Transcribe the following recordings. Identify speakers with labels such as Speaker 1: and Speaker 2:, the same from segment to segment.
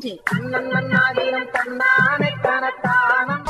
Speaker 1: இன்று
Speaker 2: நன்னாதினம் தன்னானே தனத்தானம்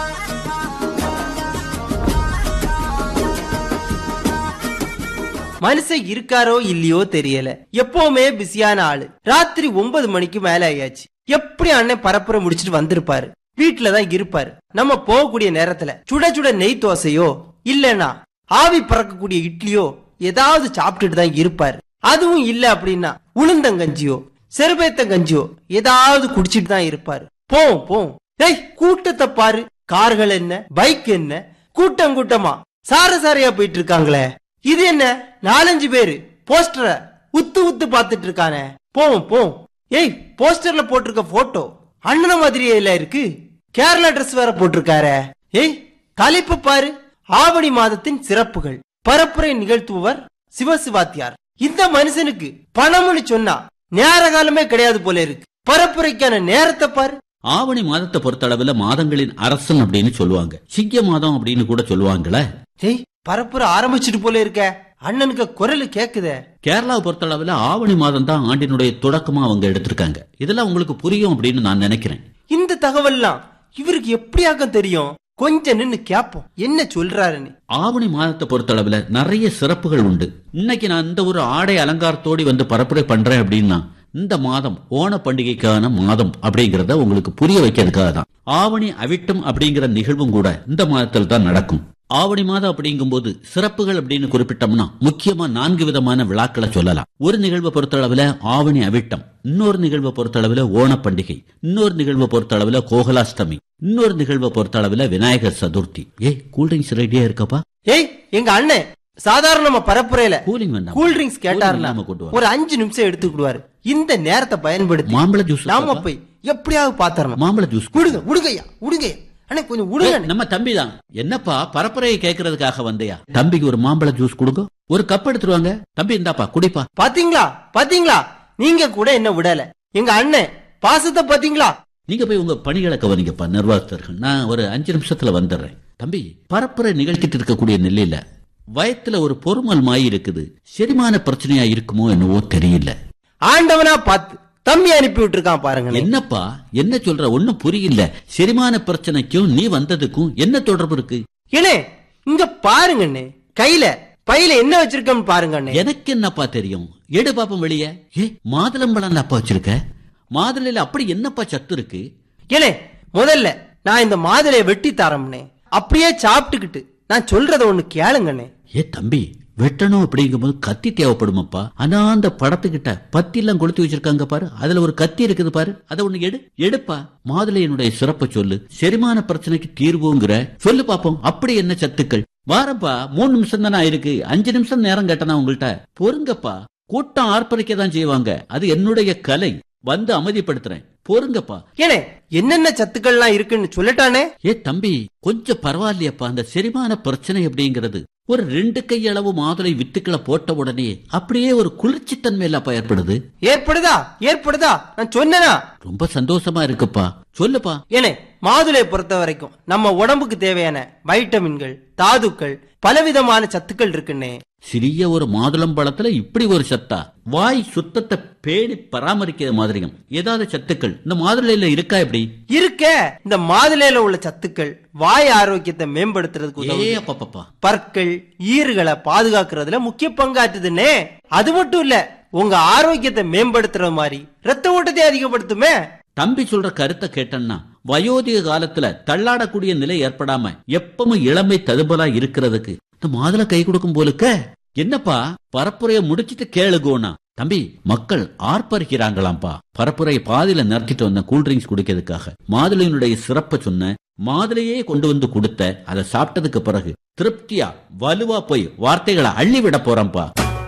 Speaker 3: மனுஷன் இருக்காரோ இல்லையோ தெரியல எப்பவுமே பிஸியான ஆளு ராத்திரி ஒன்பது மணிக்கு மேல ஆயாச்சு எப்படி அண்ணன் பரப்புரை முடிச்சிட்டு வந்திருப்பாரு வீட்டுல தான் இருப்பாரு நம்ம போகக்கூடிய நேரத்துல சுட சுட நெய் தோசையோ இல்லனா ஆவி பறக்கக்கூடிய இட்லியோ ஏதாவது சாப்பிட்டுட்டு தான் இருப்பாரு அதுவும் இல்ல அப்படின்னா உளுந்தங்கஞ்சியோ செருபேத்தங்கஞ்சியோ ஏதாவது குடிச்சிட்டு தான் இருப்பாரு போம் போம் ஏய் கூட்டத்தை பாரு கார்கள் என்ன பைக் என்ன கூட்டம் கூட்டமா சார சாரையா போயிட்டு இருக்காங்களே இது என்ன நாலஞ்சு பேரு போஸ்டரை உத்து உத்து பாத்துட்டு இருக்கானே போவோம் போவோம் ஏய் போஸ்டர்ல போட்டிருக்க போட்டோ அண்ணன மாதிரியே இல்ல இருக்கு கேரளா Dress வேற போட்டிருக்காரே ஏய் தலைப்பு பாரு ஆவணி மாதத்தின் சிறப்புகள் பரப்புரை நிகழ்த்துபவர் சிவசிவாத்தியார் இந்த மனுஷனுக்கு பணம்னு சொன்னா நேர காலமே கிடையாது போல இருக்கு பரப்புரைக்கான நேரத்தை பாரு
Speaker 4: ஆவணி மாதத்தை பொறுத்தளவுல மாதங்களின் அரசன் அப்படின்னு சொல்லுவாங்க சிங்க மாதம் அப்படின்னு கூட சொல்லுவாங்களே
Speaker 3: ஏய் பரப்புரை ஆரம்பிச்சிட்டு போல இருக்க அண்ணனுக்கு குரல் கேக்குதே
Speaker 4: கேரளாவை பொறுத்தளவுல ஆவணி மாதம் தான் ஆண்டினுடைய தொடக்கமா அவங்க எடுத்திருக்காங்க இதெல்லாம் உங்களுக்கு புரியும் அப்படின்னு நான் நினைக்கிறேன்
Speaker 3: இந்த தகவல்லாம் இவருக்கு எப்படியாக்கம் தெரியும் கொஞ்சம் நின்னு கேப்போம் என்ன சொல்றாருன்னு
Speaker 4: ஆவணி மாதத்தை பொறுத்தளவுல நிறைய சிறப்புகள் உண்டு இன்னைக்கு நான் இந்த ஒரு ஆடை அலங்காரத்தோடி வந்து பரப்புரை பண்றேன் அப்படின்னா இந்த மாதம் ஓண பண்டிகைக்கான மாதம் அப்படிங்கறத உங்களுக்கு புரிய வைக்கிறதுக்காக தான் ஆவணி அவிட்டம் அப்படிங்கிற நிகழ்வும் கூட இந்த மாதத்தில் தான் நடக்கும் ஆவணி மாதம் அப்படிங்கும்போது சிறப்புகள் அப்படின்னு குறிப்பிட்டோம்னா முக்கியமா நான்கு விதமான விழாக்களை சொல்லலாம் ஒரு நிகழ்வை பொறுத்தளவுல ஆவணி அவிட்டம் இன்னொரு நிகழ்வை பொறுத்தளவுல ஓண பண்டிகை இன்னொரு நிகழ்வை பொறுத்தளவுல கோகுலாஷ்டமி இன்னொரு நிகழ்வை பொறுத்தளவுல விநாயகர் சதுர்த்தி ஏய் கூல்ட்ரிங்க்ஸ் ரெடியா இருக்கப்பா
Speaker 3: ஏய் எங்க அண்ணன் சாதாரண நம்ம பரப்புரையில
Speaker 4: கூலிங் வேண்டாம்
Speaker 3: கூல் ட்ரிங்க்ஸ் கேட்டாருன்னா
Speaker 4: இல்லாம கொண்டு வா.
Speaker 3: ஒரு அஞ்சு நிமிஷம் எடுத்துக்கிடுவாரு இந்த நேரத்தை பயன்படுத்தி
Speaker 4: மாம்பழ ஜூஸ்
Speaker 3: நாம
Speaker 4: இருக்கப்பா?
Speaker 3: போய் எப்படியாவது பாத்திரணும்
Speaker 4: மாம்பழ ஜூஸ்
Speaker 3: விடுங்க விடுங்கய்யா விடுங்கய்யா அண்ணே கொஞ்சம் விடுங்க அண்ணே.
Speaker 4: நம்ம தம்பி தான் என்னப்பா பரப்புரையை கேட்கறதுக்காக வந்தியா தம்பிக்கு ஒரு மாம்பழ ஜூஸ் கொடுங்க ஒரு கப் எடுத்துருவாங்க தம்பி இந்தாப்பா குடிப்பா
Speaker 3: பாத்தீங்களா பாத்தீங்களா நீங்க கூட என்ன விடல எங்க அண்ணன் பாசத்தை பாத்தீங்களா
Speaker 4: நீங்க போய் உங்க பணிகளை கவனிங்கப்பா நிர்வாகத்தர்கள் நான் ஒரு அஞ்சு நிமிஷத்துல வந்துடுறேன் தம்பி பரப்புரை நிகழ்த்திட்டு இருக்கக்கூடிய நிலையில வயத்துல ஒரு பொறுமல் மாய் இருக்குது செரிமான பிரச்சனையா இருக்குமோ என்னவோ தெரியல
Speaker 3: ஆண்டவனா பார்த்து தம்பி அனுப்பி விட்டுருக்கான் பாருங்க
Speaker 4: என்னப்பா என்ன சொல்ற ஒண்ணும் புரியல செரிமான பிரச்சனைக்கும் நீ வந்ததுக்கும் என்ன தொடர்பு இருக்கு
Speaker 3: ஏனே இங்க பாருங்க அண்ணே கையில பையில என்ன வச்சிருக்கோம்னு பாருங்க அண்ணே
Speaker 4: எனக்கு என்னப்பா தெரியும் எடு பாப்போம் வெளியே ஏ மாதுளம்பழம் அப்பா வச்சிருக்க மாதுளையில அப்படி என்னப்பா சத்து இருக்கு
Speaker 3: ஏனே முதல்ல நான் இந்த மாதுளையை வெட்டி தரம்னே அப்படியே சாப்பிட்டுக்கிட்டு நான் சொல்றத ஒண்ணு கேளுங்கண்ணே
Speaker 4: ஏ தம்பி வெட்டணும் அப்படிங்கும்போது கத்தி தேவைப்படுமாப்பா ஆனா அந்த படத்துக்கிட்ட பத்தி எல்லாம் கொளுத்தி வச்சிருக்காங்க பாரு அதுல ஒரு கத்தி இருக்குது பாரு அதை ஒண்ணு எடு எடுப்பா மாதுளையினுடைய சிறப்பை சொல்லு செரிமான பிரச்சனைக்கு தீர்வுங்கிற சொல்லு பாப்போம் அப்படி என்ன சத்துக்கள் வாரப்பா மூணு நிமிஷம் தானே இருக்கு அஞ்சு நிமிஷம் நேரம் கேட்டனா உங்கள்கிட்ட பொறுங்கப்பா கூட்டம் ஆர்ப்பரிக்க தான் செய்வாங்க அது என்னுடைய கலை வந்து அமைதிப்படுத்துறேன் பொறுங்கப்பா
Speaker 3: ஏனே என்னென்ன சத்துக்கள்லாம் இருக்குன்னு சொல்லட்டானே
Speaker 4: ஏ தம்பி கொஞ்சம் பரவாயில்லையப்பா அந்த செரிமான பிரச்சனை அப்படிங்கிறது ஒரு ரெண்டு கை அளவு மாதுளை வித்துக்களை போட்ட உடனே அப்படியே ஒரு குளிர்ச்சித்தன்மை இல்லப்பா ஏற்படுது
Speaker 3: ஏற்படுதா ஏற்படுதா நான் சொன்னேனா
Speaker 4: ரொம்ப சந்தோஷமா இருக்குப்பா சொல்லுப்பா
Speaker 3: ஏனே மாதுளையை பொறுத்த வரைக்கும் நம்ம உடம்புக்கு தேவையான வைட்டமின்கள் தாதுக்கள் பலவிதமான சத்துக்கள் இருக்குன்னே
Speaker 4: சிறிய ஒரு மாதுளம்பழத்துல இப்படி ஒரு சத்தா வாய் சுத்தத்தை பேணி பராமரிக்கிற மாதிரியும் ஏதாவது சத்துக்கள் இந்த மாதுளையில இருக்கா எப்படி
Speaker 3: இருக்க இந்த மாதுளையில உள்ள சத்துக்கள் வாய் ஆரோக்கியத்தை மேம்படுத்துறதுக்கு
Speaker 4: ஏ
Speaker 3: உதவுது.
Speaker 4: அப்பப்பா
Speaker 3: பற்கள் ஈறுகளை பாதுகாக்கிறதுல முக்கிய பங்காற்றுதுன்னே அது மட்டும் இல்ல உங்க ஆரோக்கியத்தை மேம்படுத்துற மாதிரி ரத்த ஓட்டத்தை அதிகப்படுத்துமே
Speaker 4: தம்பி சொல்ற கருத்தை கேட்டேன்னா வயோதிக காலத்துல தள்ளாடக்கூடிய நிலை ஏற்படாம எப்பவும் இளமை ததுபலா இருக்கிறதுக்கு இந்த மாதுளை கை கொடுக்கும் போலுக்க என்னப்பா பரப்புரைய முடிச்சிட்டு கேளுகோனா தம்பி மக்கள் ஆர்ப்பரிக்கிறாங்களாம்பா பரப்புரை பாதியில நிறுத்திட்டு வந்த கூல்ட்ரிங்க்ஸ் குடிக்கிறதுக்காக மாதுளையினுடைய சிறப்பை சொன்ன மாதுளையே கொண்டு வந்து கொடுத்த அதை சாப்பிட்டதுக்கு பிறகு திருப்தியா வலுவா போய் வார்த்தைகளை அள்ளி விட போறேன்பா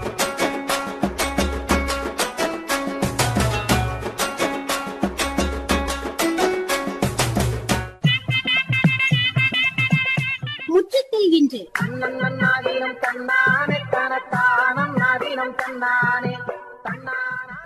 Speaker 1: முற்றத்தில் இன்று
Speaker 2: நன்னாதினம் தன்னானே தனத்தானம் நாதினம் தன்னானே தன்னானா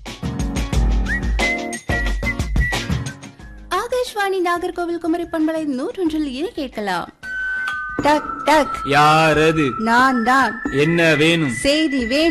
Speaker 5: ஆகாஷ்வாணி நாகர்கோவில் குமரி பண்பலை நூற்றொன்றில் இதை கேட்கலாம் டக் டக்
Speaker 6: யாரது
Speaker 5: நான் தான்
Speaker 6: என்ன வேணும்
Speaker 5: செய்தி வேணும்